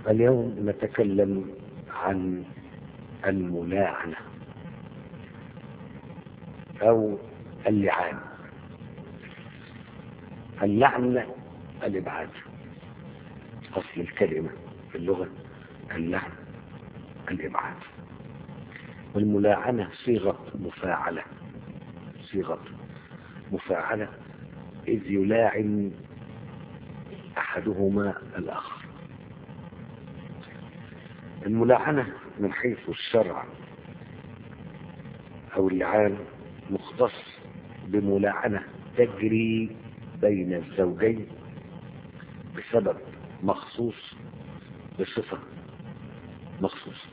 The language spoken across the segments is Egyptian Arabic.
اليوم نتكلم عن الملاعنة أو اللعان اللعن الإبعاد أصل الكلمة في اللغة اللعن الإبعاد والملاعنة صيغة مفاعلة صيغة مفاعلة إذ يلاعن أحدهما الآخر الملاعنة من حيث الشرع أو اللعان مختص بملاعنة تجري بين الزوجين بسبب مخصوص بصفة مخصوصة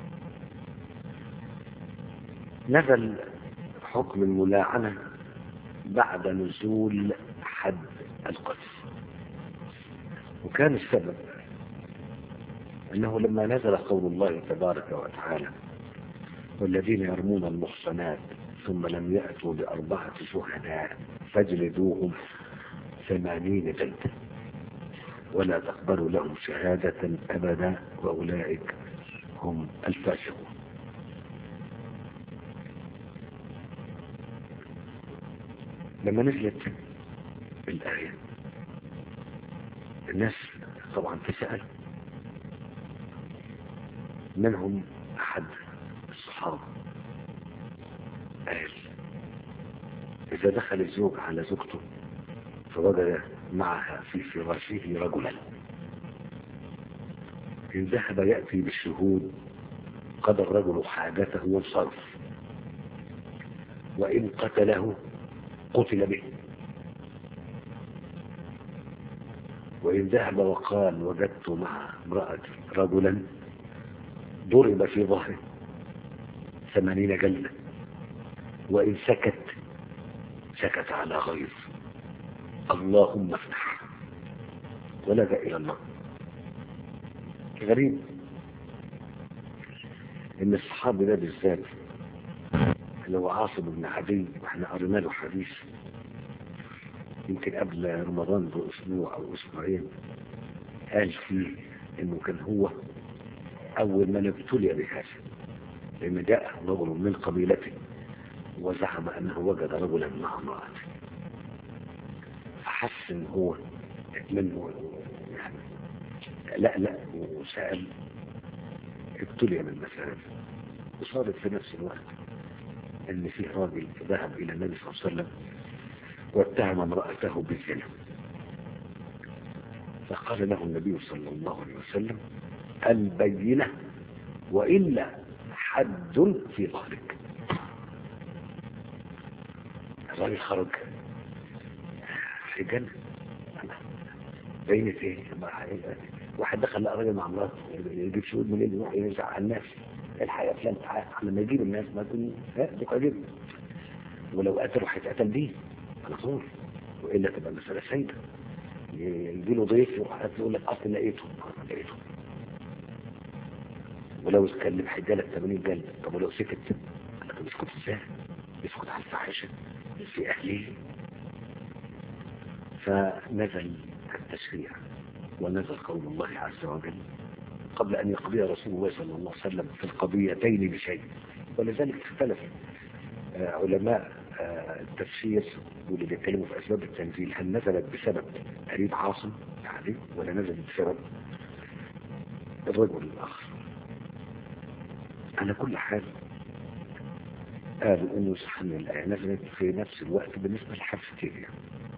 نزل حكم الملاعنة بعد نزول حد القذف وكان السبب أنه لما نزل قول الله تبارك وتعالى والذين يرمون المحصنات ثم لم يأتوا بأربعة شهداء فاجلدوهم ثمانين جلدة ولا تقبلوا لهم شهادة أبدا وأولئك هم الفاسقون لما نزلت الآية الناس طبعا تسأل منهم أحد الصحابة قال إذا دخل الزوج على زوجته فوجد معها في فراشه رجلا إن ذهب يأتي بالشهود قضى الرجل حاجته وانصرف وإن قتله قتل به وإن ذهب وقال وجدت مع امرأة رجلا ضرب في ظهره ثمانين جلدة وإن سكت سكت على غيظ اللهم افتح ولجأ إلى الله غريب إن الصحابي ده بالذات اللي هو عاصم بن عدي واحنا قرينا له حديث يمكن قبل رمضان بأسبوع أو أسبوعين قال فيه إنه كان هو أول من ابتلي بهذا لأن جاء رجل من قبيلته وزعم أنه وجد رجلا مع امرأته فحس إن هو منه يعني لا لا وسأل ابتلي من مسألة وصادف في نفس الوقت ان في راجل ذهب الى النبي صلى الله عليه وسلم واتهم امرأته بالزنا فقال له النبي صلى الله عليه وسلم البينة وإلا حد في ظهرك الراجل خرج في جنة بينة ايه واحد دخل لقى راجل مع مراته يجيب شهود منين يروح يرجع على الناس الحقيقة فلان تعال لما يجيب الناس ما تقول ها دي قديم ولو قتلوا هيتقتل بيه على طول والا تبقى المسألة سيدة يجي له ضيف يروح يقول لك اصل لقيته لقيته ولو اتكلم هيجالك 80 جلد طب ولو سكت قال لك اسكت ازاي؟ يسكت على الفاحشة في اهله فنزل التشريع ونزل قول الله عز وجل قبل أن يقضي رسول الله صلى الله عليه وسلم في القضيتين بشيء ولذلك اختلف علماء التفسير واللي بيتكلموا في أسباب التنزيل هل نزلت بسبب قريب عاصم يعني ولا نزلت بسبب الرجل الآخر على كل حال قالوا انه صح ان الآية نزلت في نفس الوقت بالنسبة لحادثتين يعني.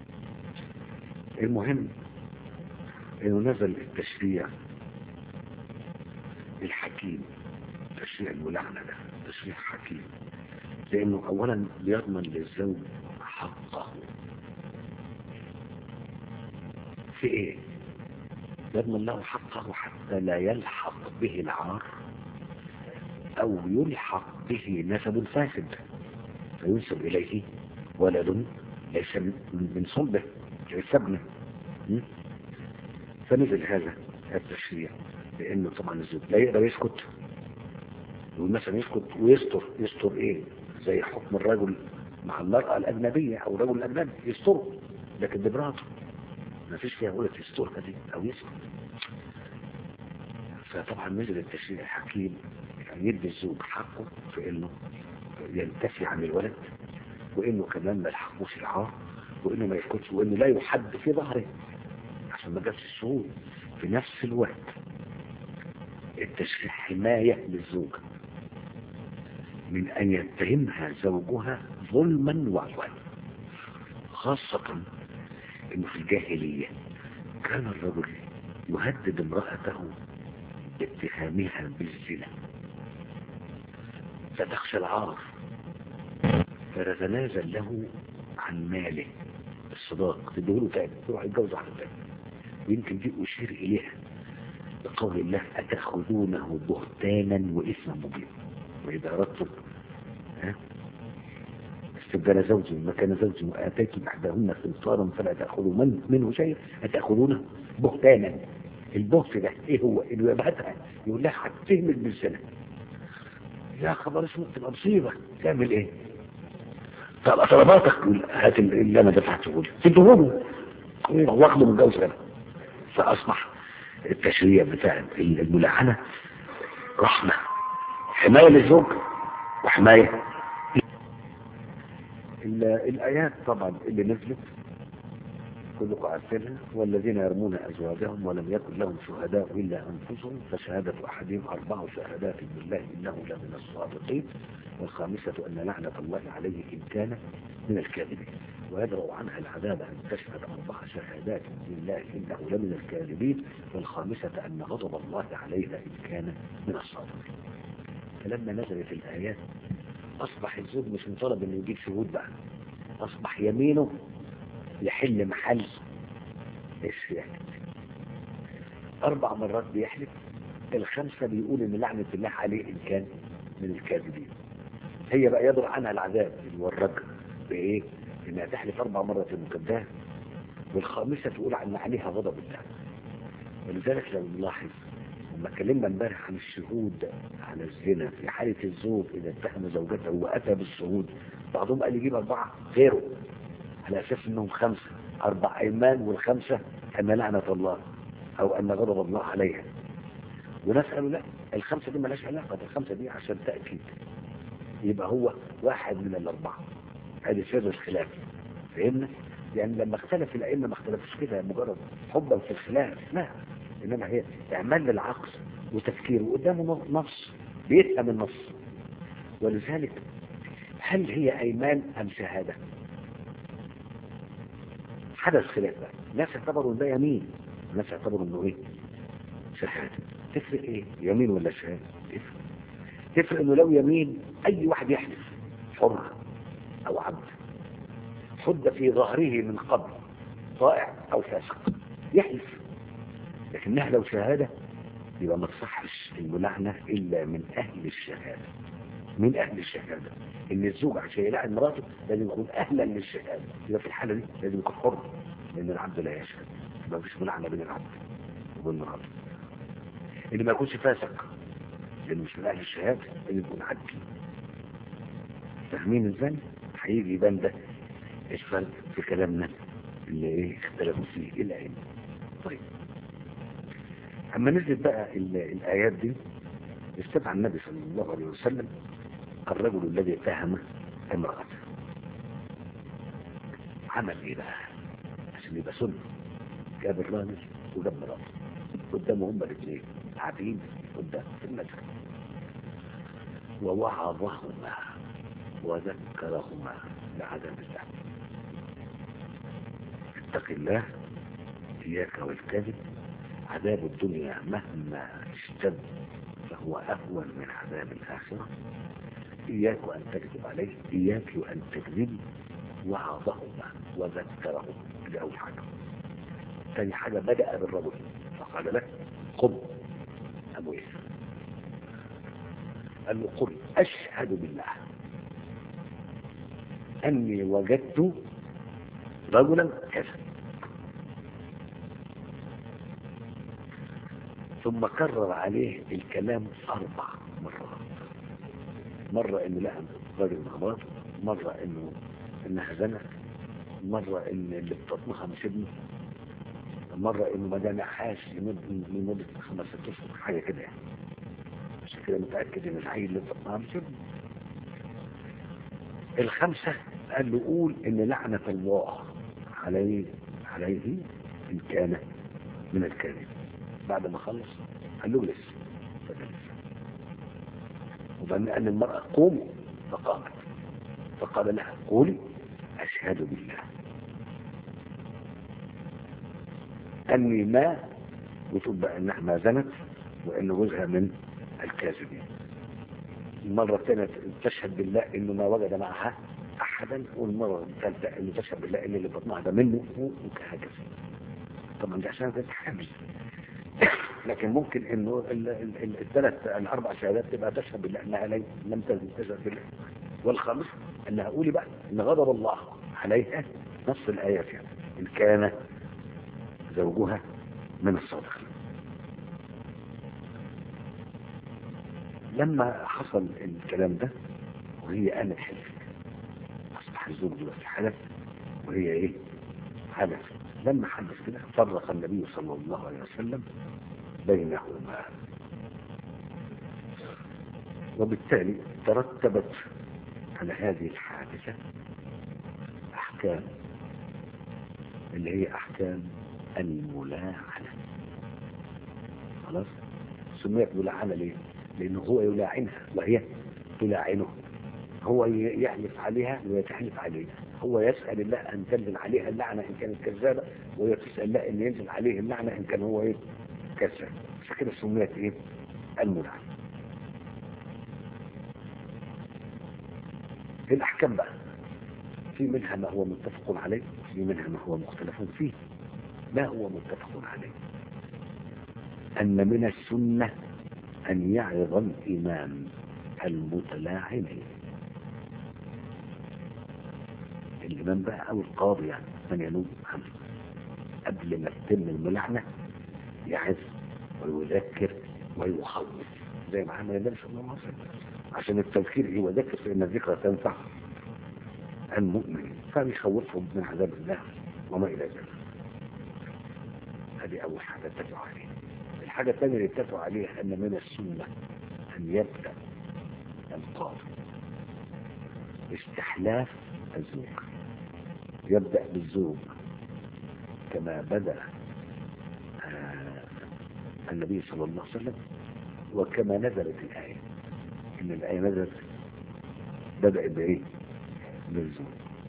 المهم انه نزل التشريع الحكيم تشريع الملعنة ده تشريع حكيم لانه اولا بيضمن للزوج حقه في ايه يضمن له حقه حتى لا يلحق به العار او يلحق به نسب فاسد فينسب اليه ولد ليس من صلبه ليس ابنه فنزل هذا التشريع لانه طبعا الزوج لا يقدر يسكت يقول مثلا يسكت ويستر يستر ايه زي حكم الرجل مع المرأة الأجنبية أو الرجل الأجنبي يستره لكن دي مراته ما فيش فيها قولة يسترها دي أو يسكت فطبعا نزل التشريع الحكيم يعني يدي الزوج حقه في انه ينتفي عن الولد وانه كمان ما يلحقوش العار وانه ما يسكتش وانه لا يحد في ظهره عشان ما جابش الشهود في نفس الوقت التشريع حماية للزوج من ان يتهمها زوجها ظلما وعدوانا خاصة انه في الجاهلية كان الرجل يهدد امرأته باتهامها بالزنا فتخشى العار فتتنازل له عن ماله الصداق تديله تاني تروح يتجوز واحدة تاني ويمكن دي أشير إليها بقول الله أتأخذونه بهتانا وإثما مبينا وإذا أردتم ها استبدال زوج مكان زوج وآتيتم إحداهن سلطانا فلا تأخذوا من منه شيء أتأخذونه بهتانا البهت ده إيه هو؟ إنه يبهتها يقول لها هتهمك بالزنا يا خبر اسمه تبقى مصيبة تعمل إيه؟ طب طلباتك هات اللي أنا دفعته لي تدهونه واخده من جوز غيرها فأصبح التشريع بتاع الملعنة رحمة حماية للزوج وحماية الآيات طبعا اللي نزلت كلكم عارفينها والذين يرمون أزواجهم ولم يكن لهم شهداء إلا أنفسهم فشهادة أحدهم أربع شهادات بالله إنه لمن الصادقين والخامسة أن لعنة الله عليه إن كان من الكاذبين ويدرأ عنها العذاب أن تشهد أربع شهادات بالله إنه لمن الكاذبين والخامسة أن غضب الله عليها إن كان من الصادقين فلما نزلت الآيات أصبح الزوج مش مطالب إنه يجيب شهود بقى أصبح يمينه يحل محل الشهادة أربع مرات بيحلف الخمسة بيقول إن لعنة الله عليه إن كان من الكاذبين هي بقى يدرع عنها العذاب اللي هو الرجل بإيه؟ إنها تحلف أربع مرات مكذبة والخامسة تقول عن عليها غضب الله ولذلك لو نلاحظ لما اتكلمنا امبارح عن الشهود على الزنا في حالة الزوج إذا اتهم زوجته وأتى بالشهود بعضهم قال يجيب أربعة غيره على أساس أنهم خمسة أربع أيمان والخمسة أن لعنة الله أو أن غضب الله عليها وناس قالوا لا الخمسة دي ملاش علاقة الخمسة دي عشان تأكيد يبقى هو واحد من الأربعة هذه سر الخلاف فهمنا؟ يعني لما اختلف الأئمة ما اختلفوش كده مجرد حبا في الخلاف لا إنما هي إعمال للعقل وتفكير وقدامه نص بيفهم النص ولذلك هل هي أيمان أم شهادة؟ حدث خلاف بقى ناس اعتبروا ان ده يمين ناس اعتبروا انه ايه شهادة تفرق ايه يمين ولا شهادة تفرق تفرق انه لو يمين اي واحد يحلف حر او عبد حد في ظهره من قبل طائع او فاسق يحلف لكنها لو شهادة يبقى ما تصحش الملعنة الا من اهل الشهادة من اهل الشهادة ان الزوج عشان يلعن مراته لازم يكون اهلا للشهادة يبقى في الحالة دي لازم يكون حر لان العبد لا يشهد ما فيش ملعنة بين العبد وبين مراته اللي ما يكونش فاسق لانه مش من اهل الشهادة لازم يكون عدل فاهمين ازاي هيجي يبان ده ايش فرق في كلامنا اللي ايه اختلفوا فيه الائمه طيب اما نزلت بقى الايات دي استدعى النبي صلى الله عليه وسلم الرجل الذي اتهم امرأته عمل ايه بقى عشان يبقى سنة جاب الراجل وجاب مراته قدامه هما الاثنين قاعدين قدام في المسجد ووعظهما وذكرهما بعدم الله اتق الله اياك والكذب عذاب الدنيا مهما اشتد فهو اهون من عذاب الاخره إياك أن تكذب عليه إياك أن تكذب وعظهما وذكرهما دي أول حاجة ثاني حاجة بدأ بالرجل فقال له قم أبو يسر قال له قل أشهد بالله أني وجدت رجلا كذا ثم كرر عليه الكلام أربع مرات مرة انه لقى راجل مخبط مرة انه انها زنت مرة ان اللي بتطمخها مش ابنه مرة انه ما دامعهاش لمدة لمدة خمس ست اشهر حاجة كده يعني عشان كده متأكد ان العيل اللي في بطنها مش ابنه الخمسة قال له قول ان لعنة الله عليه عليه ان كان من الكاذب بعد ما خلص قال له لسه فجلس وبما ان المرأة قوموا فقامت فقال لها قولي اشهد بالله اني ما وتقول بقى انها ما زنت وان جوزها من الكاذبين المرة الثانية تشهد بالله انه ما وجد معها احدا والمرة الثالثة انه تشهد بالله ان اللي بطنها ده منه وهكذا طبعا ده عشان تتحمل لكن ممكن انه الثلاث الاربع شهادات تبقى تشهد بالله انها لم لم تشهد بالله والخامس انها قولي بقى ان غضب الله عليها نص الايات يعني ان كان زوجها من الصادقين لما حصل الكلام ده وهي قامت حلفت اصبح الزوج دلوقتي حلف وهي ايه حلف لما حدث كده فرق النبي صلى الله عليه وسلم بينهما وبالتالي ترتبت على هذه الحادثة أحكام اللي هي أحكام الملاعنة خلاص سميت ملاعنة ليه لأنه هو يلاعنها وهي تلاعنه هو يحلف عليها وهي تحلف عليه هو يسأل الله أن تنزل عليها اللعنة إن كانت كذابة وهي تسأل الله أن ينزل عليه اللعنة إن كان هو إيه كذاب عشان كده سميت إيه الملاعنة الأحكام بقى في منها ما هو متفق عليه في منها ما هو مختلف فيه ما هو متفق عليه أن من السنة أن يعظ الإمام المتلاعنين الإمام بقى أو القاضي يعني من ينوب عنه قبل ما تتم الملعنة يعظ ويذكر ويخوف زي ما عمل النبي صلى الله عليه وسلم عشان التذكير هو ذكر فإن الذكرى تنفع المؤمنين فبيخوفهم من عذاب الله وما إلى ذلك هذه أول حاجة اتفقوا عليها الحاجة الثانية اللي اتفقوا عليها أن من السنة أن يبدأ القاضي استحلاف الزوج يبدأ بالزوج كما بدأ آه النبي صلى الله عليه وسلم وكما نزلت الآية إن الآية نزلت بدأت بإيه؟ بالزوج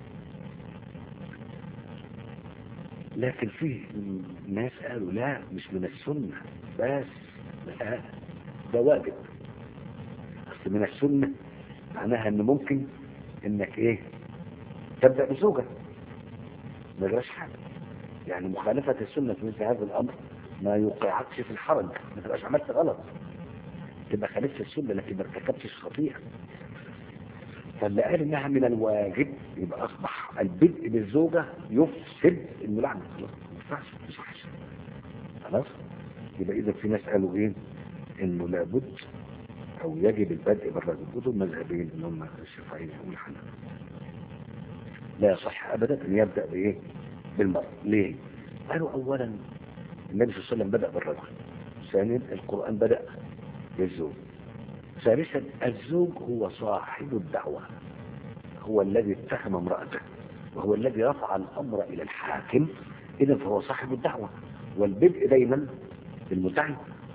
لكن في ناس قالوا لا مش من السنة بس لا ده واجب بس من السنة معناها ان ممكن انك ايه تبدأ بزوجة ما يجراش حاجة يعني مخالفة السنة في مثل هذا الامر ما يوقعكش في الحرج ما تبقاش عملت غلط تبقى خالفت السنة لكن ما ارتكبتش خطيئة فاللي قال انها من الواجب يبقى اصبح البدء بالزوجة يفسد الملعنة خلاص ما ينفعش ما يصحش خلاص يبقى اذا في ناس قالوا ايه انه لابد او يجب البدء بالرجل ودول مذهبين ان هم الشافعيين والحنابلة لا يصح ابدا ان يبدا بايه بالمرأة ليه قالوا اولا النبي صلى الله عليه وسلم بدا بالرجل ثانيا القران بدا بالزوج ثالثا الزوج هو صاحب الدعوة هو الذي اتهم امرأته وهو الذي رفع الأمر إلى الحاكم إذا فهو صاحب الدعوة والبدء دايما بالمدعي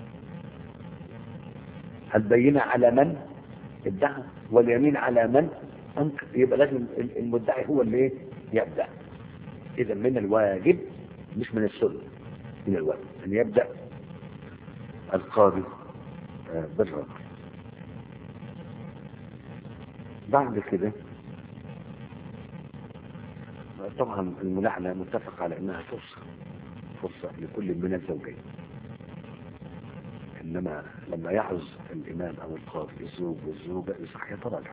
البينة على من ادعى واليمين على من أنكر يبقى لازم المدعي هو اللي يبدأ إذا من الواجب مش من السنة من الواجب أن يبدأ القاضي بالرجل بعد كده طبعا الملاعنة متفق على انها فرصة فرصة لكل من الزوجين انما لما يعز الامام او القاضي الزوج والزوجة يصح يتراجع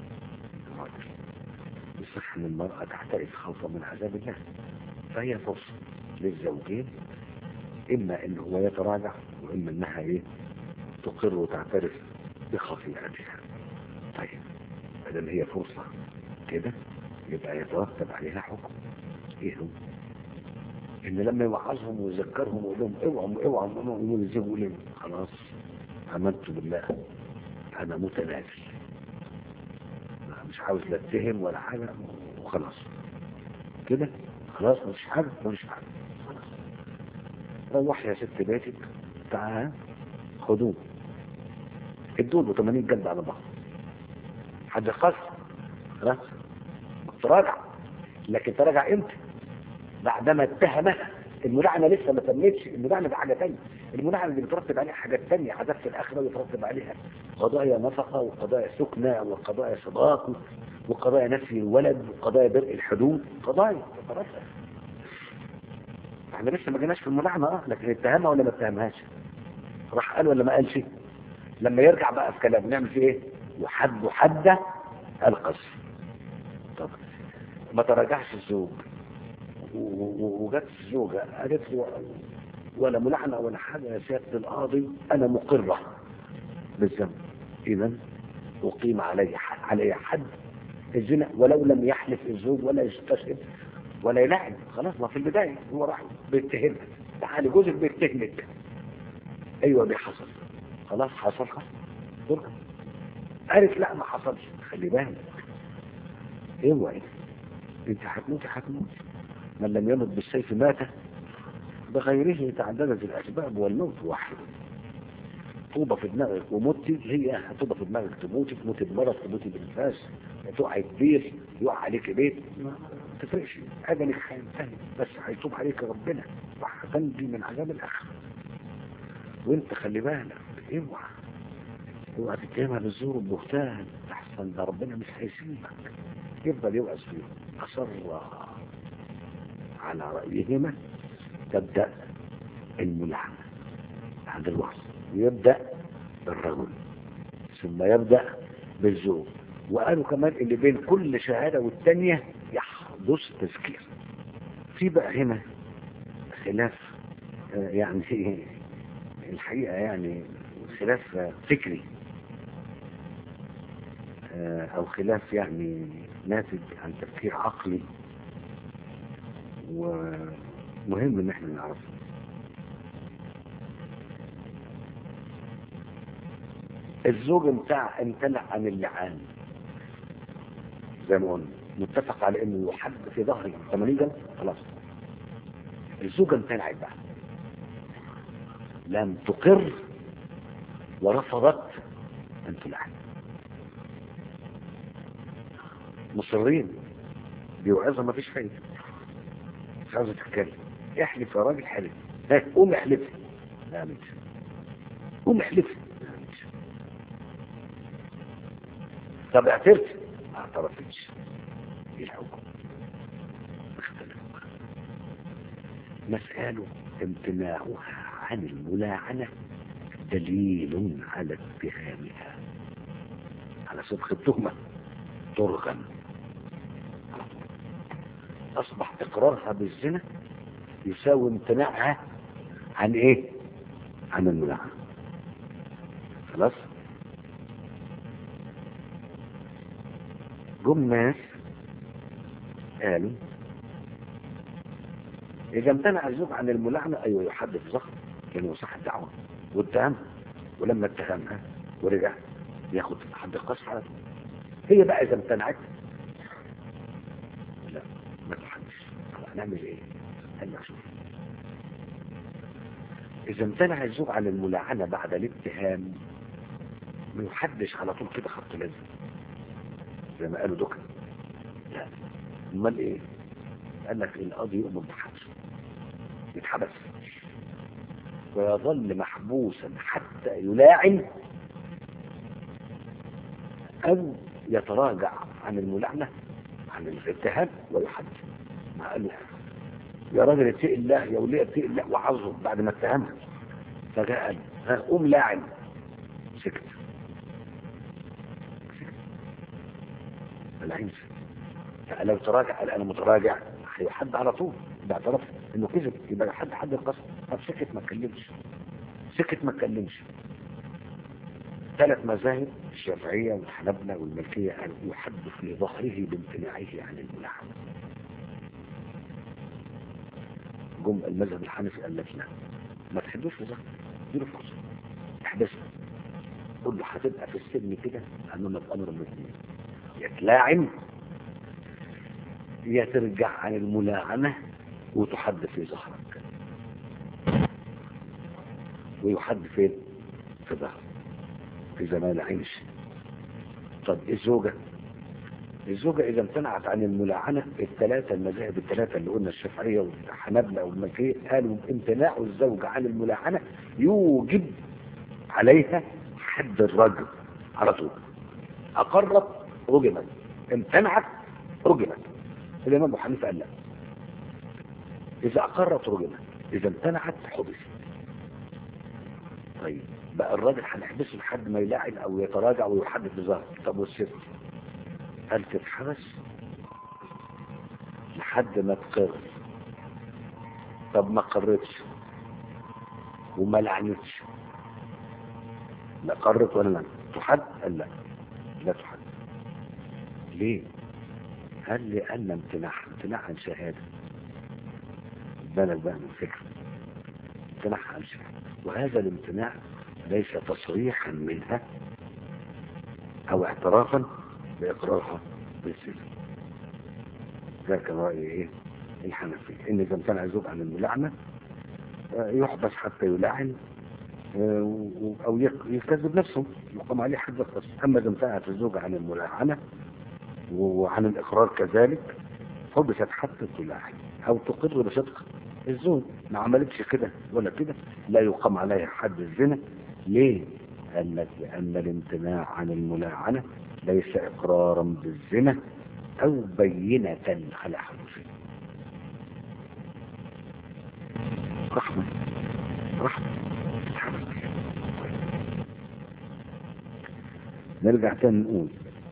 يصح ان المرأة تحترف خوفا من عذاب الله فهي فرصة للزوجين اما ان هو يتراجع واما انها ايه تقر وتعترف بخطيئتها طيب بدل هي فرصة كده يبقى يترتب عليها حكم ايه هو ان لما يوعظهم ويذكرهم ويقول لهم اوعوا اوعوا يقولوا يزيغوا لهم خلاص امنت بالله انا متنازل مش عاوز لا اتهم ولا حاجه وخلاص كده خلاص مش حاجه مش حاجه خلاص روح يا ست بيتك تعال خدوه ادوا له 80 جلد على بعض حد خاص خلاص تراجع لكن تراجع امتى بعدما اتهمها الملعنه لسه ما تمتش الملعنه دي حاجه ثانيه الملعنه اللي بترتب عليها حاجات ثانيه عذاب في الاخره ويترتب عليها قضايا نفقه وقضايا سكنه وقضايا صداق وقضايا نفي الولد وقضايا برء الحدود قضايا تترتب احنا لسه ما جيناش في الملعنه اه لكن اتهمها ولا ما اتهمهاش راح قال ولا ما قالش لما يرجع بقى في كلام نعمل فيه ايه يحد حد القذف طب ما تراجعش الزوج وجت الزوجة قالت له ولا ملعنة ولا حاجة يا سيادة القاضي أنا مقرة بالذنب إذا أقيم علي حد علي حد الزنا ولو لم يحلف الزوج ولا يستشهد ولا يلعن خلاص ما في البداية هو راح بيتهمك تعالي جوزك بيتهمك أيوة دي حصل خلاص حصل خلاص تركب قالت لا ما حصلش خلي بالك اوعي انت هتموتي هتموتي من لم يمت بالسيف مات بغيره تعددت الاسباب والموت واحد طوبة في دماغك ومتي هي طوبة في دماغك تموتي تموتي بمرض تموتي بالنفاس تقعي كبير يقع عليك بيت ما تفرقش اجلك هينتهي بس هيتوب عليك ربنا وهتنجي من عذاب الاخره وانت خلي بالك اوعى اوعى تتهمها بالزور والبهتان احسن ده ربنا مش هيسيبك يفضل يوعظ فيهم اصر على رايهما تبدا الملعنه عند الوعظ يبدا بالرجل ثم يبدا بالزوج وقالوا كمان اللي بين كل شهاده والثانيه يحدث تذكير في بقى هنا خلاف يعني الحقيقه يعني خلاف فكري او خلاف يعني ناتج عن تفكير عقلي ومهم ان احنا نعرفه الزوج بتاع امتنع عن اللعان زي ما قلنا متفق على انه يحد في ظهره 80 جنب خلاص الزوجه امتنعت بقى لم تقر ورفضت ان تلعن مصرين بيوعظها ما فيش فايده مش عاوزه تتكلم احلف يا راجل حلف ها قوم احلف لا مش قوم احلف طب اعترف ما اعترفتش ايه الحكم اختلف مسألة امتناعها عن الملاعنة دليل على اتهامها على صدق التهمة ترغم أصبح إقرارها بالزنا يساوي امتناعها عن إيه؟ عن الملاعنة خلاص؟ جم ناس قالوا إذا امتنع الزوج عن الملاعنة أيوه يحدث ظهر لأنه صح الدعوة واتهم ولما اتهمها ورجع ياخد حد القصر على طول هي بقى إذا امتنعت لا ما تحدش طب هنعمل إيه؟ هلا شوف إذا امتنع الزوج عن الملاعنة بعد الاتهام ما يحدش على طول كده خط لازم زي ما قالوا دكتور لا امال ايه قال لك القاضي يؤمر بحبسه يتحبس ويظل محبوسا حتى يلاعن او يتراجع عن الملعنه عن الاتهام ويحد ما قال له يا راجل اتقي الله يا ولي اتقي الله وعظه بعد ما اتهمها فجاء قال ها قوم لاعن سكت العنف لو تراجع قال انا متراجع هيحد على طول باعتراف انه كذب يبقى حد حد القسم طب سكت ما اتكلمش سكت ما اتكلمش ثلاث مذاهب الشافعية والحنبلة والملكية قالوا يحد في ظهره بامتناعه عن الملاحمة جم المذهب الحنفي قال لك لا ما تحبوش في ظهر اديله فرصه احبسها قول له هتبقى في السجن كده امامك امر من اثنين يا تلاعن يا ترجع عن الملاعنه وتحد في ظهرك ويحد فين في ظهرك اذا ما لعنش طب الزوجه الزوجة إذا امتنعت عن الملاعنة الثلاثة المذاهب الثلاثة اللي قلنا الشافعية والحنابلة والمالكية قالوا امتناع الزوجة عن الملاعنة يوجب عليها حد الرجل على طول أقرت رجمت امتنعت رجمت الإمام أبو حنيفة قال لا إذا أقرت رجمت إذا امتنعت حبست طيب بقى الراجل هنحبسه لحد ما يلاعن أو يتراجع ويحدث بظهر طب والست هل تتحبس لحد ما تقر طب ما قرتش وما لعنتش لا قرت ولا لم تحد قال لا لا تحد ليه هل لأن امتناع امتناع عن شهادة بالك بقى من فكرة امتناع عن شهادة وهذا الامتناع ليس تصريحا منها أو اعترافا بإقرارها بالسجن ده كان رأي إيه الحنفي إن إذا امتنع الزوج عن الملاعنة يحبس حتى يلاعن أو يكذب نفسه يقام عليه حد القصر أما إذا امتنعت الزوج عن الملاعنة وعن الإقرار كذلك حبست حتى تلاعن أو تقر بصدق الزوج ما عملتش كده ولا كده لا يقام عليها حد الزنا ليه؟ قال لك لأن الامتناع عن الملاعنة ليس إقرارا بالزنا أو بينة على حدوثه رحمة رحمة نرجع تاني نقول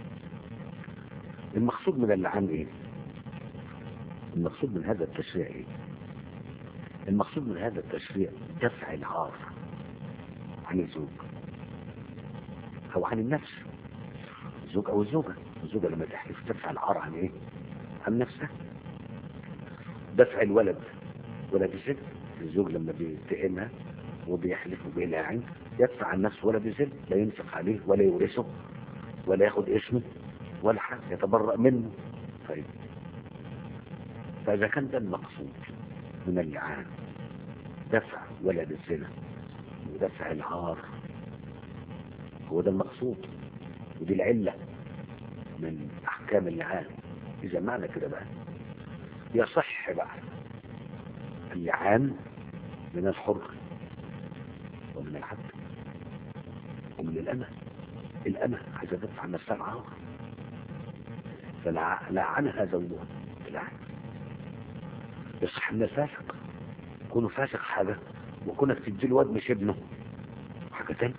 المقصود من اللعان ايه المقصود من هذا التشريع ايه المقصود من هذا التشريع دفع العار عن الزوج او عن النفس الزوج او الزوجة الزوجة لما تحلف تدفع العار عن ايه عن نفسها دفع الولد ولد الزن الزوج لما بيتهمها وبيحلف وبيلاعن يدفع عن نفسه ولد الزن لا ينفق عليه ولا يورثه ولا ياخد اسمه ولا حاجة يتبرأ منه طيب فإذا كان ده المقصود من اللعان دفع ولد الزنا ودفع العار هو ده المقصود ودي العلة من أحكام اللعان إذا معنى كده بقى يصح بقى اللعان من الحر ومن العبد ومن الأمة الأمة عايزة تدفع عن نفسها العار فلعنها زوجها بالعين يصح ان فاسق يكون فاسق حاجة وكونك تدي له واد مش ابنه حاجة تانية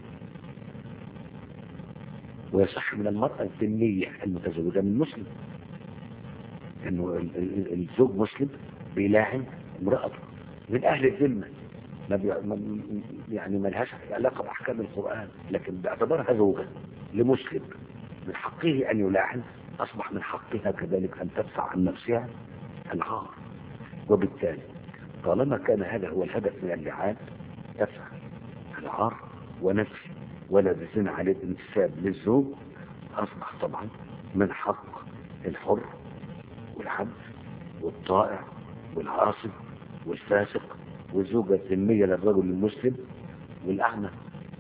ويصح من المرأة الذمية المتزوجة من مسلم انه الزوج مسلم بيلاعن امرأته من اهل الذمة ما بي... ما يعني ما لهاش علاقة باحكام القرآن لكن باعتبارها زوجة لمسلم من حقه ان يلاعن اصبح من حقها كذلك ان تدفع عن نفسها العار وبالتالي طالما كان هذا هو الهدف من اللعان دفع العار ونفي ولا الزنا عليه الانتساب للزوج اصبح طبعا من حق الحر والعبد والطائع والعاصي والفاسق والزوجة الذمية للرجل المسلم والأعمى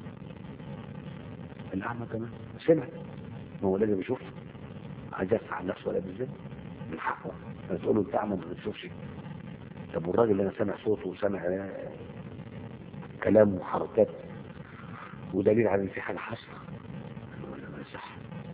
الأعمى كمان سمع ما هو لازم يشوف عايز يدفع عن نفسه ولا بالذات من حقه تقول له انت اعمى ما بتشوفش طب والراجل اللي انا سامع صوته وسامع كلام وحركات ودليل على ان في حاجه حاصله ولا ما صح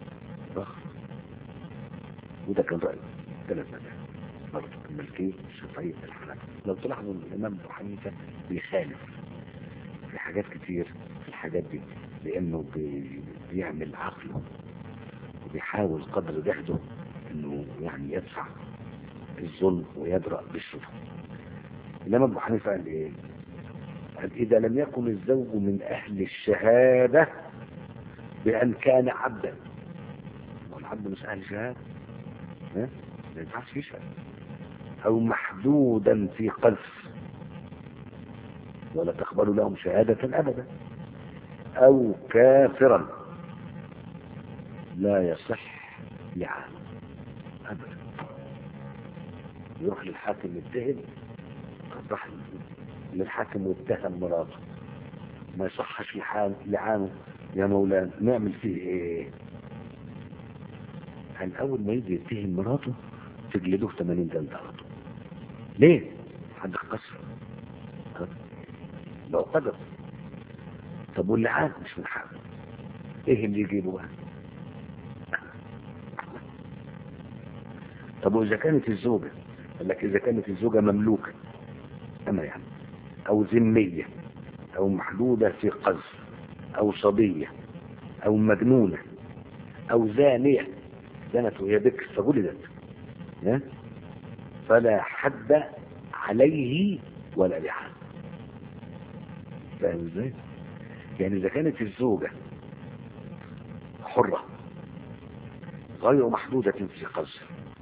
وده كان راي ثلاث مذاهب برضه الملكيه الشافعيه الحنفيه لو تلاحظوا الامام ابو حنيفه بيخالف في حاجات كتير في الحاجات دي لانه بي بيعمل عقله وبيحاول قدر جهده انه يعني يدفع الظلم ويدرأ بالشبه انما ابو حنيفه قال ايه قال اذا لم يكن الزوج من اهل الشهاده بان كان عبدا والعبد مش اهل شهاده ها ما ينفعش يشهد او محدودا في قذف ولا تقبل لهم شهادة أبدا أو كافرا لا يصح لعام أبدا يروح للحاكم يتهم راح للحاكم واتهم مراته ما يصحش لحال لعانه يا مولانا نعمل فيه ايه كان اول ما يجي يتهم مراته تجلدوه 80 جلده على طول ليه حد قصر لو قدر طب واللي عاد مش من حقه ايه اللي يجيبه بقى طب واذا كانت الزوجه قال لك اذا كانت الزوجه مملوكه اما يعني او ذميه او محدوده في قذف او صبيه او مجنونه او زانيه زنت وهي بكر فجلدت ها؟ فلا حد عليه ولا لعان فاهم ازاي؟ يعني اذا كانت الزوجه حره غير محدوده في قذف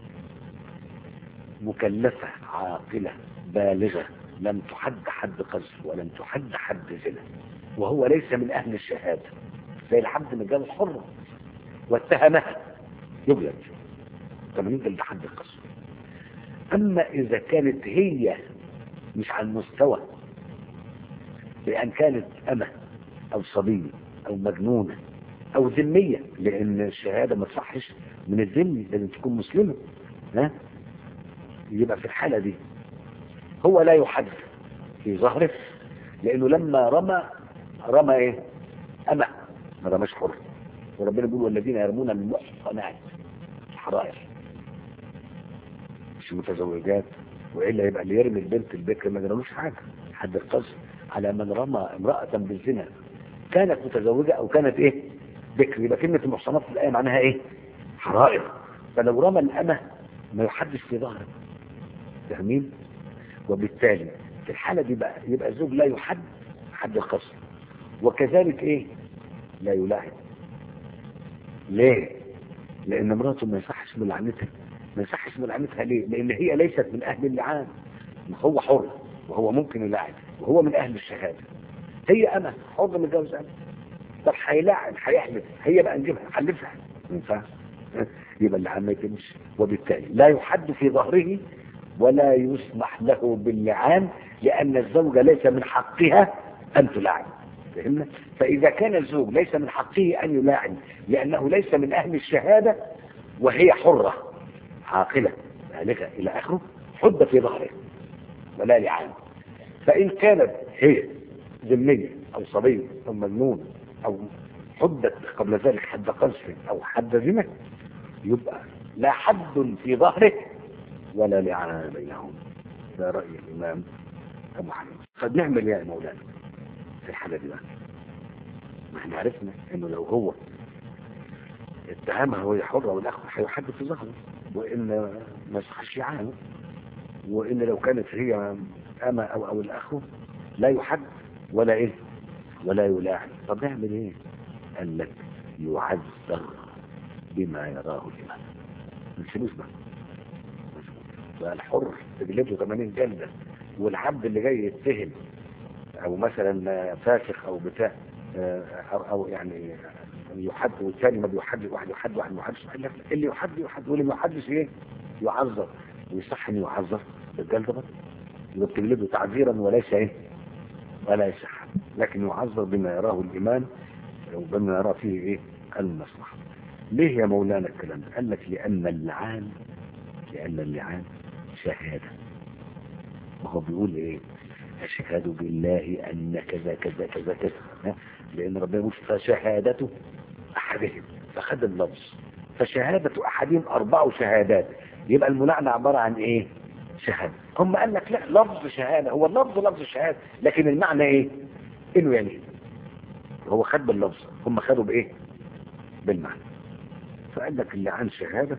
مكلفة عاقلة بالغة لم تحد حد قذف ولم تحد حد زنا وهو ليس من أهل الشهادة زي الحد من جاب حرة واتهمها يجلد 80 جلد حد القذف أما إذا كانت هي مش على المستوى بأن كانت أمة أو صبية أو مجنونة أو ذمية لأن الشهادة ما تصحش من الذمي لازم تكون مسلمة ها يبقى في الحالة دي هو لا يحد في ظهره لأنه لما رمى رمى إيه أمة ما رماش حر وربنا بيقول والذين يرمون المحصنات الحرائر مش متزوجات وإلا يبقى اللي يرمي البنت البكر ما جرالوش حاجة حد القذف على من رمى امرأة بالزنا كانت متزوجة أو كانت إيه بكر يبقى كلمة المحصنات في الآية معناها إيه حرائر فلو رمى الأمة ما يحدش في ظهره فاهمين وبالتالي في الحالة دي بقى يبقى الزوج لا يحد حد القصر وكذلك ايه لا يلاعب ليه لان امراته ما يصحش من لعنتها ما يصحش من لعنتها ليه لان هي ليست من اهل اللعان هو حر وهو ممكن يلاعب وهو من اهل الشهادة هي انا حر متجوز انا طب هيلاعب هيحلف هي بقى نجيبها حلفها ينفع يبقى اللعان ما يتمش وبالتالي لا يحد في ظهره ولا يسمح له باللعان لأن الزوجة ليس من حقها أن تلاعن فهمنا؟ فإذا كان الزوج ليس من حقه أن يلاعن لأنه ليس من أهل الشهادة وهي حرة عاقلة بالغة إلى آخره حد في ظهره ولا لعان فإن كانت هي ذمية أو صبية أو مجنون أو حدت قبل ذلك حد قذف أو حد زنا يبقى لا حد في ظهره ولا لعان بينهم ده رأي الإمام أبو حنيفة طب نعمل يا مولانا في الحالة دي بقى ما احنا عرفنا انه لو هو اتهمها وهي حرة والاخ هيحد في ظهره وان ما يصحش لعانه وان لو كانت هي اما او او الاخ لا يحد ولا ايه ولا يلاعن طب نعمل ايه قال لك يعذر بما يراه الامام ما نسيبوش بقى بقى الحر تجلده 80 جلدة والعبد اللي جاي يتهم او مثلا فاسخ او بتاع او, أو يعني يحد والثاني ما بيحد واحد يحد واحد ما يحدش اللي يحد يحد واللي ما يحدش ايه يعذر ويصح ان يعذر بالجلد بقى يبقى بتجلده تعذيرا وليس ايه ولا يصح لكن يعذر بما يراه الامام وبما يرى فيه ايه المصلحه ليه يا مولانا الكلام ده قال لك لان اللعان لان اللعان شهاده وهو بيقول ايه أشهد بالله أن كذا كذا كذا كذا لأن ربنا يقول فشهادة أحدهم فخد اللفظ فشهادة أحدهم أربع شهادات يبقى الملعنة عبارة عن إيه شهادة هم قال لك لا لفظ شهادة هو اللفظ لفظ شهادة لكن المعنى إيه إنه يعني هو خد باللفظ هم خدوا بإيه بالمعنى فقال لك اللي عن شهادة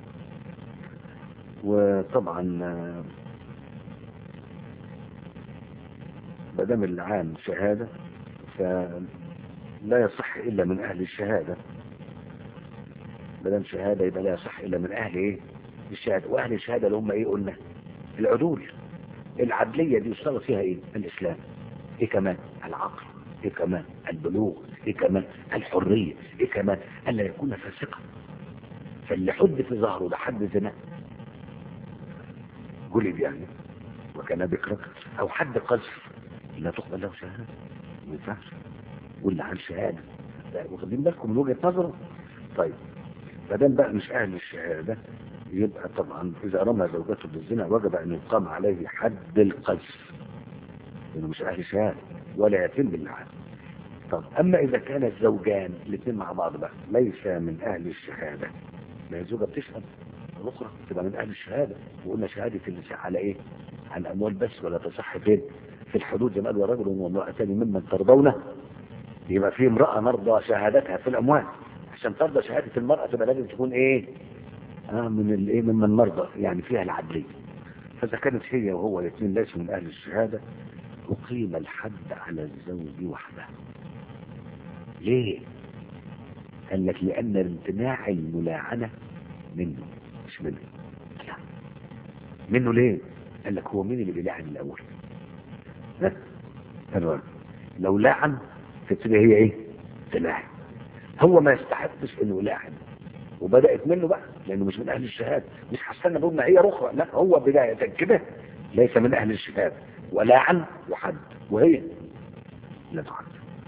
وطبعا ما دام اللعان شهادة فلا يصح إلا من أهل الشهادة ما دام شهادة يبقى لا يصح إلا من أهل إيه الشهادة وأهل الشهادة اللي هم إيه قلنا العدول العدلية دي يشتغل فيها إيه الإسلام ايه كمان العقل ايه كمان البلوغ ايه كمان الحرية ايه كمان الا يكون فاسقا فاللي حد في ظهره ده حد زنا جلد يعني وكان بكرا او حد قذف لا تقبل له شهادة ما ينفعش واللي عن شهادة لا، واخدين بالكم من وجهة نظره طيب فدام بقى مش اهل الشهادة يبقى طبعا اذا رمى زوجته بالزنا وجب ان يقام عليه حد القذف لانه مش اهل شهادة ولا يتم باللعان طب اما اذا كان الزوجان الاثنين مع بعض بقى ليس من اهل الشهادة ما هي الزوجة بتشهد الاخرى تبقى من اهل الشهادة وقلنا شهادة النساء على ايه على الاموال بس ولا تصح فين في الحدود زي ما قال ورجل وامرأتان ممن ترضونه يبقى في امرأة نرضى شهادتها في الاموال عشان ترضى شهادة المرأة تبقى لازم تكون ايه آه من الايه ممن نرضى يعني فيها العدلية فاذا كانت هي وهو الاثنين ليسوا من اهل الشهادة أقيم الحد على الزوج وحده ليه قال لك لأن امتناع الملاعنة منه مش منه لا منه ليه قال لك هو مين اللي بيلاعن الأول ها الراجل لو لاعن تبتدي هي ايه تلاعن هو ما يستحقش انه يلاعن وبدأت منه بقى لانه مش من اهل الشهادة مش هستنى بقول ما هي اخرى لا هو بداية كده ليس من اهل الشهادة ولعن وحد وهي لا تعد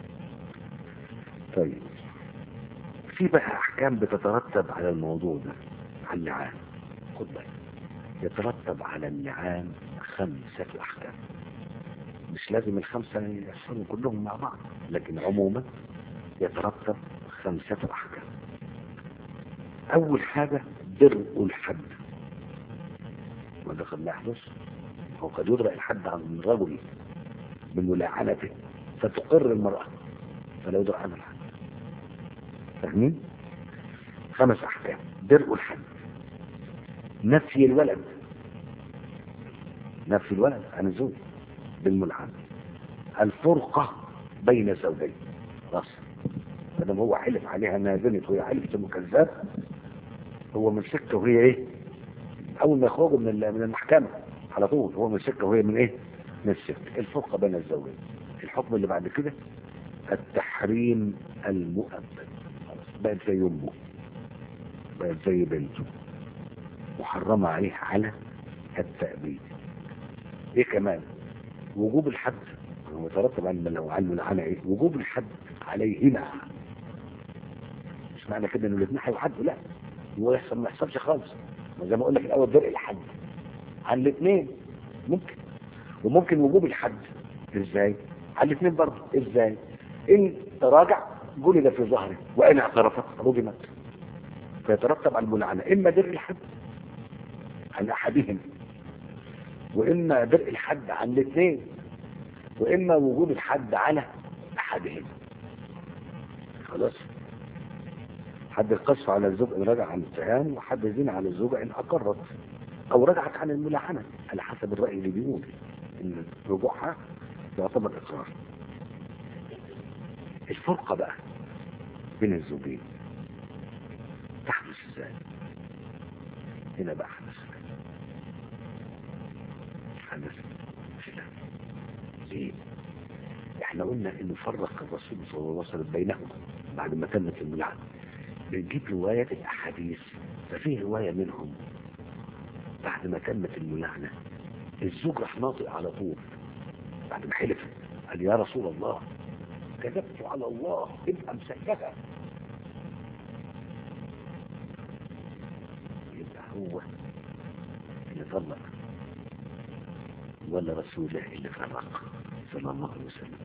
طيب في بقى احكام بتترتب على الموضوع ده على اللعان خد بالك يترتب على اللعان خمسة احكام مش لازم الخمسة يحصلوا كلهم مع بعض لكن عموما يترتب خمسة احكام اول حاجة درء الحد وده قد لا يحدث هو قد يدرأ الحد عن الرجل من ملاعنته فتقر المرأة فلا يدرأ عنها الحد فاهمين؟ خمس أحكام درء الحد نفي الولد نفي الولد عن الزوج بالملعن الفرقة بين زوجين خلاص مادام هو حلف عليها انها زنت وهي حلفت انه كذاب هو من سكه وهي ايه؟ اول ما يخرجوا من من المحكمه على طول هو من سكه وهي من ايه؟ من السكه الفرقه بين الزوجين الحكم اللي بعد كده التحريم المؤبد خلاص بقت زي امه بقت زي بنته محرمه عليه على التأبيد ايه كمان وجوب الحد هو يترتب عن لو علم على ايه وجوب الحد عليهما مش معنى كده ان الاثنين هيحدوا لا هو يحصل ما يحصلش خالص زي ما اقول لك الاول درء الحد عن الاثنين ممكن وممكن وجوب الحد ازاي على الاثنين برضه ازاي ان تراجع جلد في ظهره وان اعترفت رجمت فيترتب على الملعنه اما درء الحد عن احدهم واما درء الحد عن الاثنين واما وجوب الحد على احدهم خلاص حد القصف على الزوج ان رجع عن الاتهام وحد الزنا على الزوجة ان اقرت او رجعت عن الملاحنة على حسب الرأي اللي بيقول ان رجوعها يعتبر اقرار الفرقة بقى بين الزوجين تحدث ازاي هنا بقى حدث حدث خلاف ليه احنا قلنا انه فرق الرسول صلى الله عليه وسلم بينهم بعد ما تمت الملعنة بنجيب رواية الأحاديث ففي رواية منهم بعد ما تمت الملعنة الزوج راح ناطق على طول بعد ما حلف قال يا رسول الله كذبت على الله ابقى مسكتة يبقى هو اللي طلق ولا رسوله اللي فرق صلى الله عليه وسلم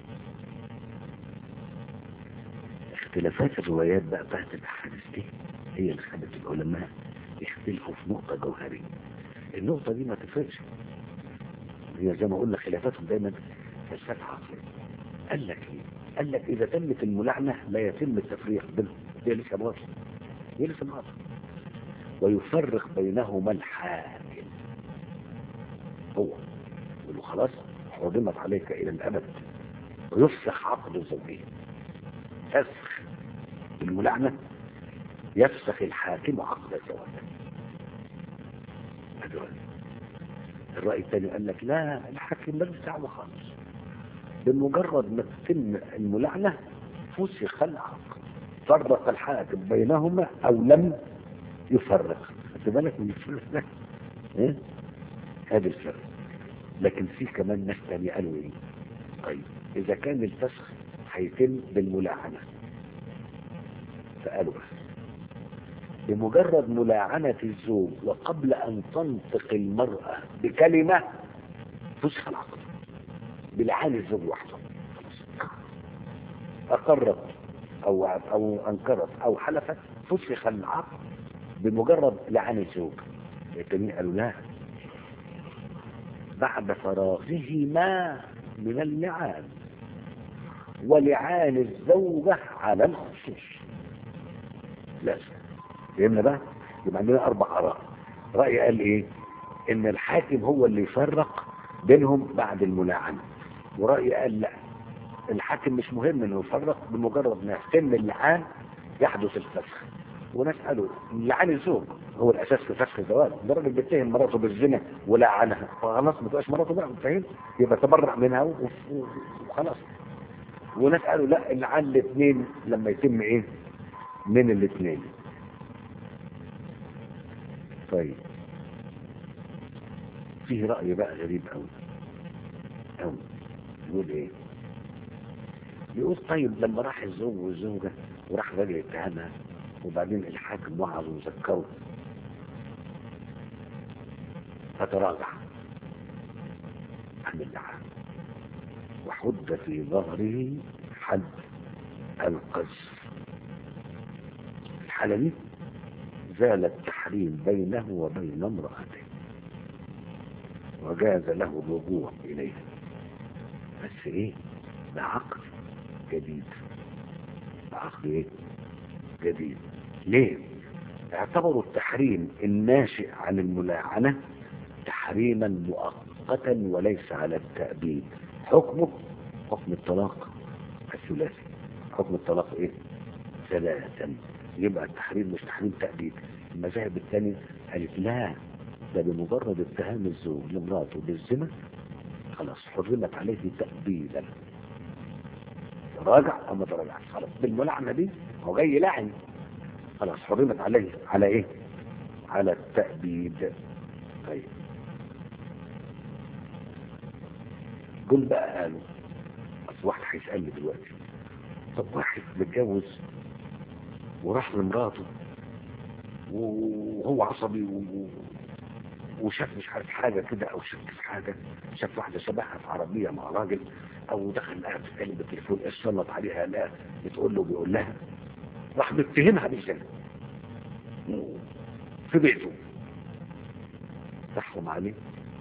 اختلافات الروايات بقى بتاعت الاحاديث دي هي اللي خلت العلماء يختلفوا في نقطة جوهرية النقطة دي ما تفرقش هي زي ما قلنا خلافاتهم دايما فلسفة عقلية قال لك ايه؟ قال لك اذا تمت الملعنة لا يتم التفريق بينهم هي لسه باطل هي لسه باطل ويفرق بينهما الحاكم هو يقول له خلاص حرمت عليك الى الابد ويفسخ عقد الزوجيه فسخ الملعنة يفسخ الحاكم عقد الزواج الرأي الثاني قال لك لا الحاكم ملوش دعوة خالص بمجرد ما تتم الملعنة فسخ العقد فرق الحاكم بينهما او لم يفرق خدت بالك من الفرق ده ايه هذا الفرق لكن في كمان ناس تانية قالوا ايه طيب اذا كان الفسخ هيتم بالملاعنة فقالوا بس بمجرد ملاعنة الزوج وقبل ان تنطق المرأة بكلمة فسخ العقد بلعان الزوج وحده اقرت او او انكرت او حلفت فسخ العقد بمجرد لعان الزوج التانيين قالوا لا بعد فراغهما من اللعان ولعان الزوجة على الخصوص لازم فهمنا بقى يبقى عندنا اربع اراء رأي قال ايه ان الحاكم هو اللي يفرق بينهم بعد الملاعنة ورأي قال لا الحاكم مش مهم انه يفرق بمجرد ما يتم اللعان يحدث الفسخ وناس قالوا لعان الزوج هو الاساس في فسخ الزواج ده راجل بيتهم مراته بالزنا ولعنها فخلاص ما تبقاش مراته بقى فاهم يبقى تبرع منها وف- وخلاص وناس قالوا لا اللعان الاثنين لما يتم ايه من الاثنين طيب فيه رأي بقى غريب قوي قوي يقول ايه يقول طيب لما راح الزوج والزوجة وراح راجل اتهمها وبعدين الحاكم وعظ وذكره فتراجع عن اللعان وحد في ظهره حد القذف الحالة دي زال التحريم بينه وبين امرأته وجاز له الرجوع إليها بس إيه ده عقد جديد ده عقد إيه جديد ليه اعتبروا التحريم الناشئ عن الملاعنة تحريما مؤقتا وليس على التأبيد حكمه حكم الطلاق الثلاثي حكم الطلاق ايه ثلاثا يبقى التحريم مش تحريم تأبيد المذاهب الثانية قالت لا ده بمجرد اتهام الزوج لمراته بالزنا خلاص حرمت عليه تأبيدا راجع او ما تراجعش خلاص بالملعنة دي هو جاي لعن خلاص حرمت عليه على ايه على التأبيد طيب دول بقى قالوا اصل واحد هيسألني دلوقتي طب واحد متجوز وراح لمراته وهو عصبي و... و- وشاف مش عارف حاجة كده او شك في حاجة شاف واحدة شبهها في عربية مع راجل او دخل لها بتتكلم بالتليفون اتسلط عليها لا بتقول له بيقول لها راح متهمها بالزنا في بيته تحكم عليه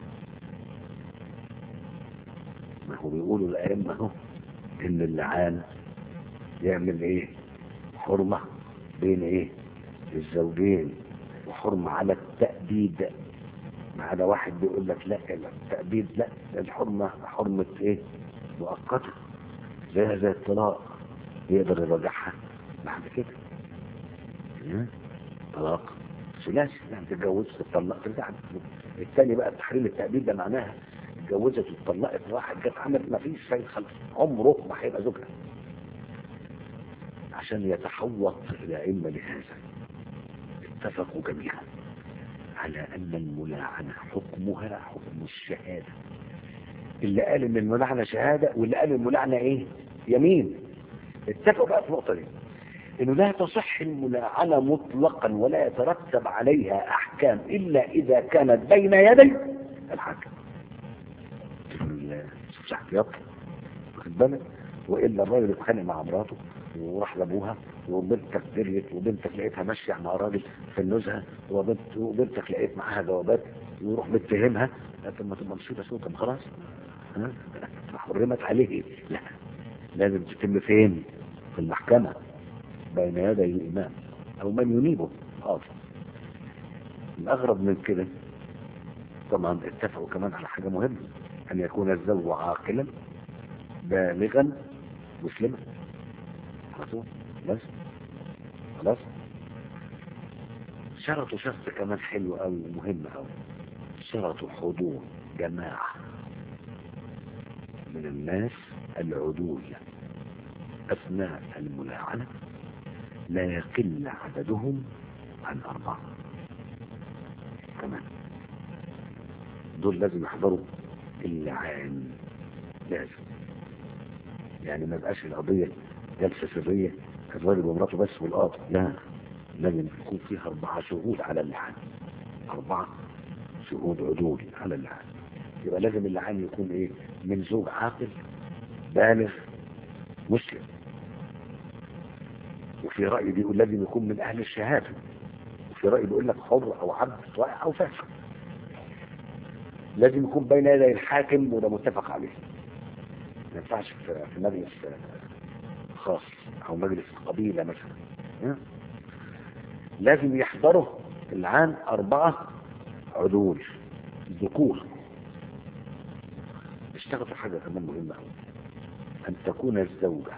ما هو بيقولوا الأئمة اهو إن اللعان يعمل إيه حرمة بين إيه الزوجين وحرمة على التأبيد ما هذا واحد بيقول لك لا لا، التأبيد لا ده الحرمة حرمة إيه مؤقتة زي زي الطلاق يقدر يراجعها بعد كده ها؟ طلاق ثلاثي يعني تتجوز تطلق ترجع الثاني بقى تحريم التأبيد ده معناها اتجوزت واتطلقت راحت جت عملت ما فيش شيء خلص عمره ما هيبقى زوجها عشان يتحوط الأئمة لهذا اتفقوا جميعا على أن الملاعنة حكمها حكم الشهادة اللي قال ان الملاعنة شهادة واللي قال الملاعنة ايه يمين اتفقوا بقى في النقطة دي انه لا تصح الملاعنة مطلقا ولا يترتب عليها احكام الا اذا كانت بين يدي الحاكم شوف احتياط واخد بالك والا الراجل اتخانق مع مراته وراح لابوها وبنتك دريت وبنتك لقيتها ماشيه مع راجل في النزهه وبنت وبنتك لقيت معاها جوابات ويروح متهمها طب ما تبقى مصيبه سوء طب خلاص ها؟ حرمت عليه لا لازم تتم فين في المحكمه بين يدي الامام او من ينيبه قاضي الاغرب من كده طبعا اتفقوا كمان على حاجه مهمه ان يكون الزوج عاقلا بالغا مسلما على طول بس خلاص شرطوا شرط كمان حلو قوي ومهم قوي شرطوا حضور جماعة من الناس العدول أثناء الملاعنة لا يقل عددهم عن أربعة كمان دول لازم يحضروا اللعان لازم يعني ما بقاش القضية جلسة سرية الراجل ومراته بس والقاضي لا لازم يكون فيها أربعة شهود على اللعان أربعة شهود عدول على اللعان يبقى لازم اللعان يكون إيه من زوج عاقل بالغ مسلم وفي رأي بيقول لازم يكون من أهل الشهادة وفي رأي بيقول لك حر أو عبد طائع أو فاسق لازم يكون بين يدي الحاكم وده متفق عليه ما ينفعش في في مجلس خاص أو مجلس قبيلة مثلا لازم يحضروا العام أربعة عدول ذكور اشتغل في حاجة كمان مهمة أوي أن تكون الزوجة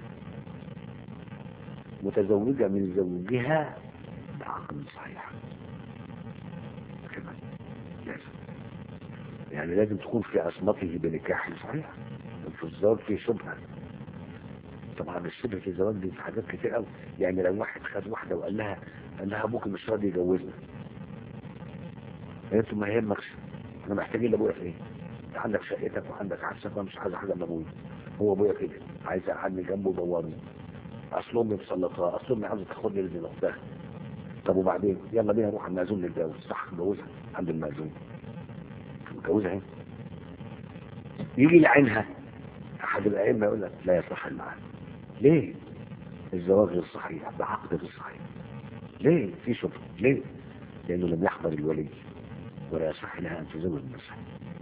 متزوجة من زوجها بعقد صحيح كمان لازم يعني لازم تكون في عصمته بنكاح صحيح في الزواج في شبهة طبعا الشبهة في الزواج دي في حاجات كتير قوي يعني لو واحد خد واحدة وقال لها قال لها ابوك مش راضي يجوزنا قالت له ما يهمكش احنا محتاجين لابويا في ايه؟ انت عندك شقتك وعندك عفشك وانا مش عايز حاجه من ابويا هو ابويا كده عايز يقعدني جنبه يدورني اصل امي مسلطه اصل امي عاوزه تاخدني لابن اختها طب وبعدين يلا بينا نروح المأذون نتجوز صح نتجوزها عند المأذون نتجوزها اهي يجي لعينها احد الائمه يقول لك لا يصح المعنى ليه الزواج غير صحيح بعقد غير صحيح ليه في شبهه ليه لانه لم يحضر الولي ولا يصح لها ان تزوج نفسها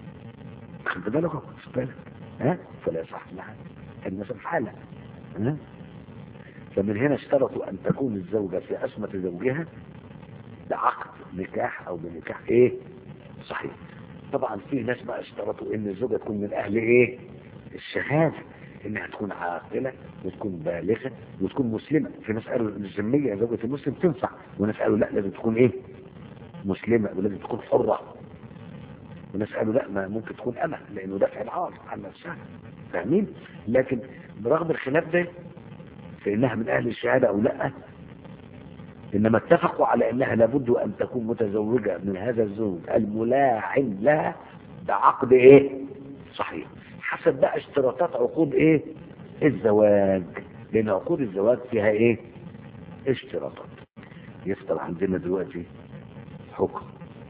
خد بالك خد بالك ها فلا يصح لها المسألة في حالة ها فمن هنا اشترطوا ان تكون الزوجة في اسمة زوجها بعقد نكاح او بنكاح ايه صحيح طبعا في ناس بقى اشترطوا ان الزوجة تكون من اهل ايه الشهادة انها تكون عاقلة وتكون بالغة وتكون مسلمة في ناس قالوا الذمية زوجة المسلم تنفع وناس قالوا لا لازم تكون ايه مسلمة ولازم تكون حرة وناس قالوا لا ما ممكن تكون أمة لأنه دفع العار عن نفسها فاهمين لكن برغم الخلاف ده في إنها من أهل الشهادة أو لا إنما اتفقوا على أنها لابد أن تكون متزوجة من هذا الزوج الملاعن لها بعقد إيه صحيح حسب بقى اشتراطات عقود إيه الزواج لأن عقود الزواج فيها إيه اشتراطات يفضل عندنا دلوقتي حكم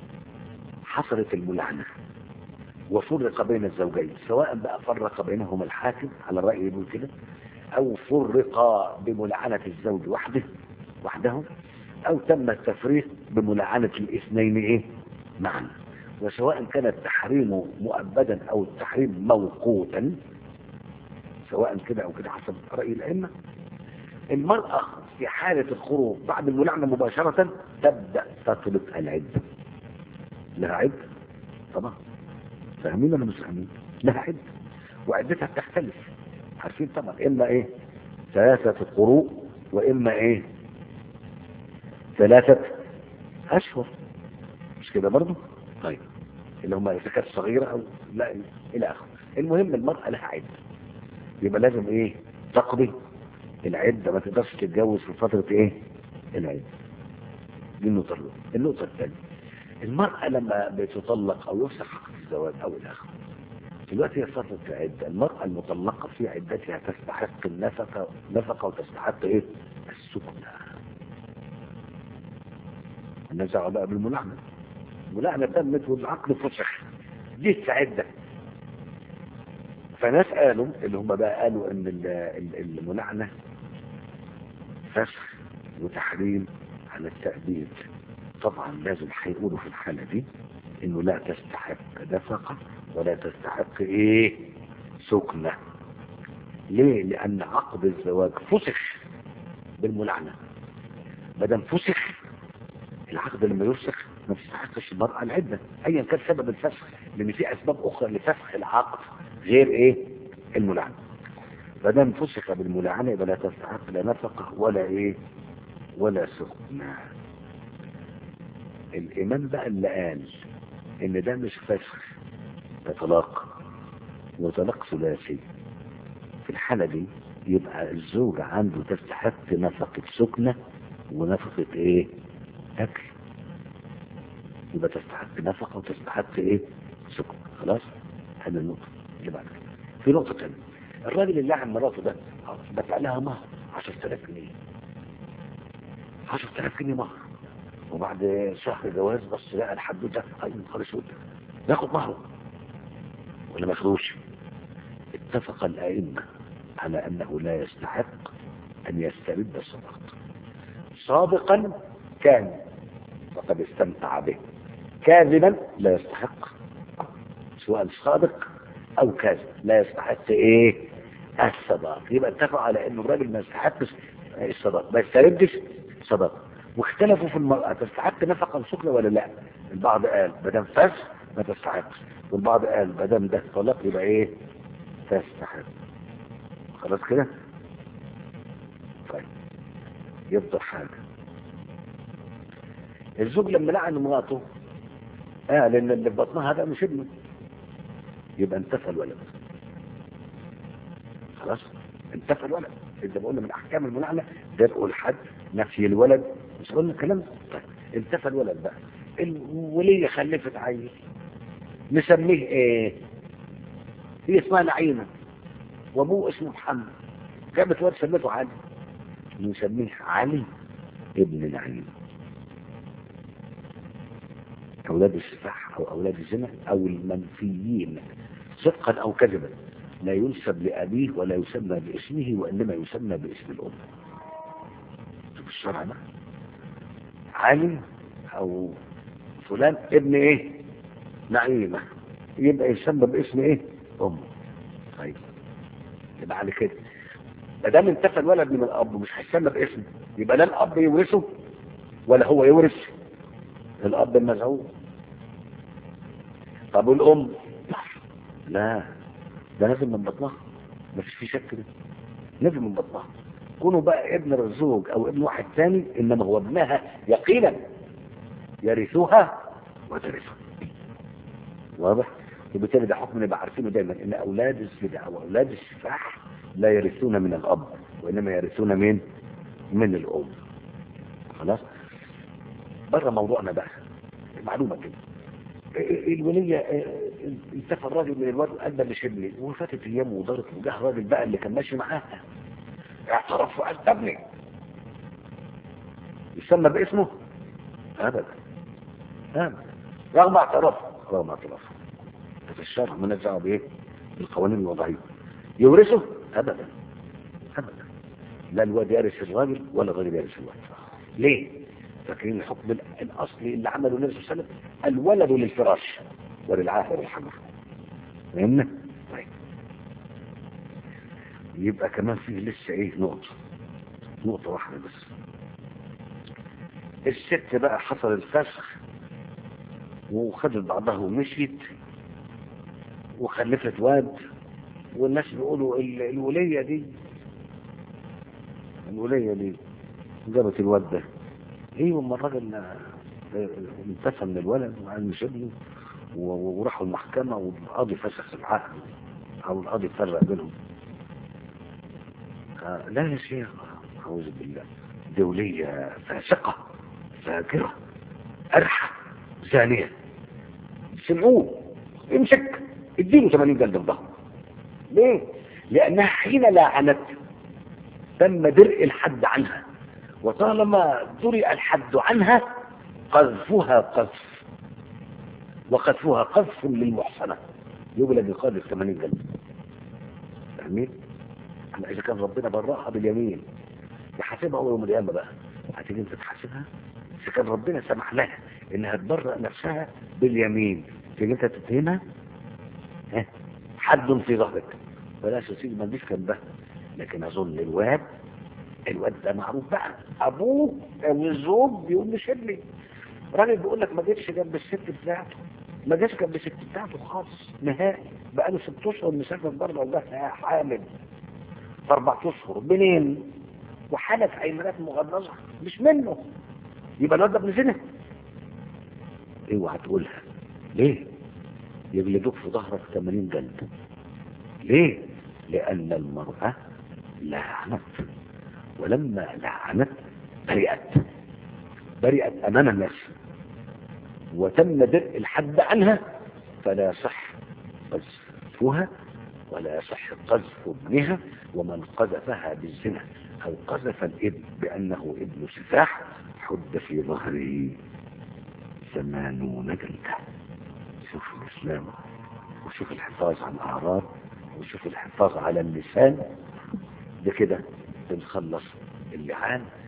حصلت الملعنة وفرق بين الزوجين سواء بقى فرق بينهما الحاكم على الرأي يقول كده أو فرق بملعنة الزوج وحده وحده أو تم التفريق بملعنة الاثنين إيه معا وسواء كان التحريم مؤبدا أو التحريم موقوتا سواء كده أو كده حسب رأي الأئمة المرأة في حالة الخروج بعد الملعنة مباشرة تبدأ تطلق العدة لها عدة طبعا فاهمين ولا مش فاهمين لها عدة وعدتها بتختلف عارفين طبعا إما إيه ثلاثة قروء وإما إيه ثلاثة أشهر مش كده برضه طيب اللي هم إذا كانت صغيرة أو لا إلى آخره المهم المرأة لها عدة يبقى لازم إيه تقضي العدة ما تقدرش تتجوز في فترة ايه العدة دي النقطة الأولى النقطة الثانية المرأة لما بتطلق او يفسخ عقد الزواج او الاخر دلوقتي هي فترة العدة المرأة المطلقة في عدتها تستحق النفقة نفقة وتستحق ايه السكنة النزع بقى بالملعنة الملعنة تمت والعقد فسخ دي عدة فناس قالوا اللي هم بقى قالوا ان الملعنة فسخ وتحريم على التأبيد طبعا لازم هيقولوا في الحالة دي انه لا تستحق نفقة ولا تستحق ايه سكنة ليه لان عقد الزواج فسخ بالملعنة مادام فسخ العقد لما يفسخ ما تستحقش المرأة العدة ايا كان سبب الفسخ لان في اسباب اخرى لفسخ العقد غير ايه الملعنة فدام فسخ بالملعنة يبقى لا تستحق لا نفقة ولا ايه ولا سكنة الامام بقى اللي قال ان ده مش فسخ ده طلاق وطلاق ثلاثي في الحالة دي يبقى الزوج عنده تستحق نفقة سكنة ونفقة ايه اكل يبقى تستحق نفقة وتستحق ايه سكنة خلاص هذه النقطة اللي بعد كده في نقطة تانية الراجل اللي عن مراته ده دفع لها مهر 10000 جنيه 10000 جنيه مهر وبعد شهر جواز بس لقى الحدوته اي نهار اسود ياخد مهره ولا ما ياخدوش اتفق الائمه على انه لا يستحق ان يسترد الصدقه صادقا كان فقد استمتع به كاذبا لا يستحق سواء صادق او كاذب لا يستحق ايه الصداق يبقى اتفقوا على انه الراجل ما يستحقش الصداق ما يستردش صداق واختلفوا في المرأة تستحق نفقة سكنة ولا لا البعض قال ما دام فسخ ما تستحقش والبعض قال ما دام ده طلاق يبقى ايه تستحق خلاص كده طيب يفضل حاجة الزوج لما لعن مراته قال ان اللي في بطنها ده مش ابنه يبقى انتفى الولد خلاص انتفى الولد اذا بقولنا من احكام الملعنه درء الحد نفي الولد مش قلنا الكلام ده طيب انتفى الولد بقى الوليه خلفت عيل نسميه ايه هي اسمها نعيمه وابوه اسمه محمد جابت واد سميته علي نسميه علي ابن نعيمه اولاد السفاح او اولاد الزنا او المنفيين صدقا او كذبا لا ينسب لأبيه ولا يسمى باسمه وإنما يسمى باسم الأم شوف الشرع ده عالم أو فلان ابن إيه نعيمة يبقى يسمى باسم إيه أمه طيب يبقى على كده ما دام انتفى الولد من الأب مش هيسمى باسمه يبقى لا الأب يورثه ولا هو يورث الأب المزعوم طب والأم لا ده نازل من بطنها مفيش فيه شك ده نازل من بطنها كونه بقى ابن الزوج او ابن واحد ثاني انما هو ابنها يقينا يرثوها وترثها واضح وبالتالي ده حكم نبقى عارفينه دايما ان اولاد الزنا او اولاد السفاح لا يرثون من الاب وانما يرثون من من الام خلاص بره موضوعنا بقى معلومه كده الولية انتفى الراجل من الواد قال ده مش ابني وفاتت ايام ودارت وجاه الراجل بقى اللي كان ماشي معاها اعترف وقال ده ابني يسمى باسمه ابدا ابدا رغم اعترافه رغم اعترافه في الشرع ما دعوه بايه بالقوانين الوضعيه يورثه ابدا ابدا لا الواد يرث الراجل ولا الراجل يرث الواد ليه فاكرين الحكم الاصلي اللي عمله النبي صلى الله عليه وسلم الولد للفراش وللعاهر الحجر فهمنا طيب يبقى كمان فيه لسه ايه نقطة نقطة واحدة بس الست بقى حصل الفسخ وخدت بعضها ومشيت وخلفت واد والناس بيقولوا الولية دي الولية دي جابت الواد ده ايوه اما الراجل انتفى من الولد وقال مش ابنه وراحوا المحكمة والقاضي فسخ العقد او القاضي فرق بينهم لا يا شيخ اعوذ بالله دولية فاسقة فاجرة أرحى زانية سمعوه امسك اديله 80 جلد في ظهره ليه؟ لأنها حين لعنت تم درء الحد عنها وطالما درئ الحد عنها قذفها قذف وقذفها قذف للمحصنة يجلد بقدر 80 جلد فاهمين؟ أما إذا كان ربنا براها باليمين يحاسبها يوم القيامة بقى هتيجي انت تحاسبها إذا كان ربنا سمح لها إنها تبرأ نفسها باليمين تيجي انت تتهمها ها حد في ظهرك بلاش يا سيدي ما تجيش جنبها لكن أظن الواد الواد ده معروف بقى ابوه الزوج بيقول مش ابني راجل بيقول لك ما جيتش جنب الست بتاعته ما جاش جنب الست بتاعته خالص نهائي بقى له ست اشهر مسافر بره وجاه حامل في اربع اشهر منين؟ وحلف ايمانات مغلظه مش منه يبقى الواد ده ابن زنا اوعى تقولها ليه؟ يجلدوك في ظهرك 80 جلد ليه؟ لأن المرأة لعنت ولما لعنت برئت برئت أمام الناس وتم درء الحد عنها فلا يصح قذفها ولا يصح قذف ابنها ومن قذفها بالزنا أو قذف الابن بأنه ابن سفاح حد في ظهره ثمانون جلدة شوف الإسلام وشوف الحفاظ على الأعراض وشوف الحفاظ على اللسان ده كده بنخلص اللعان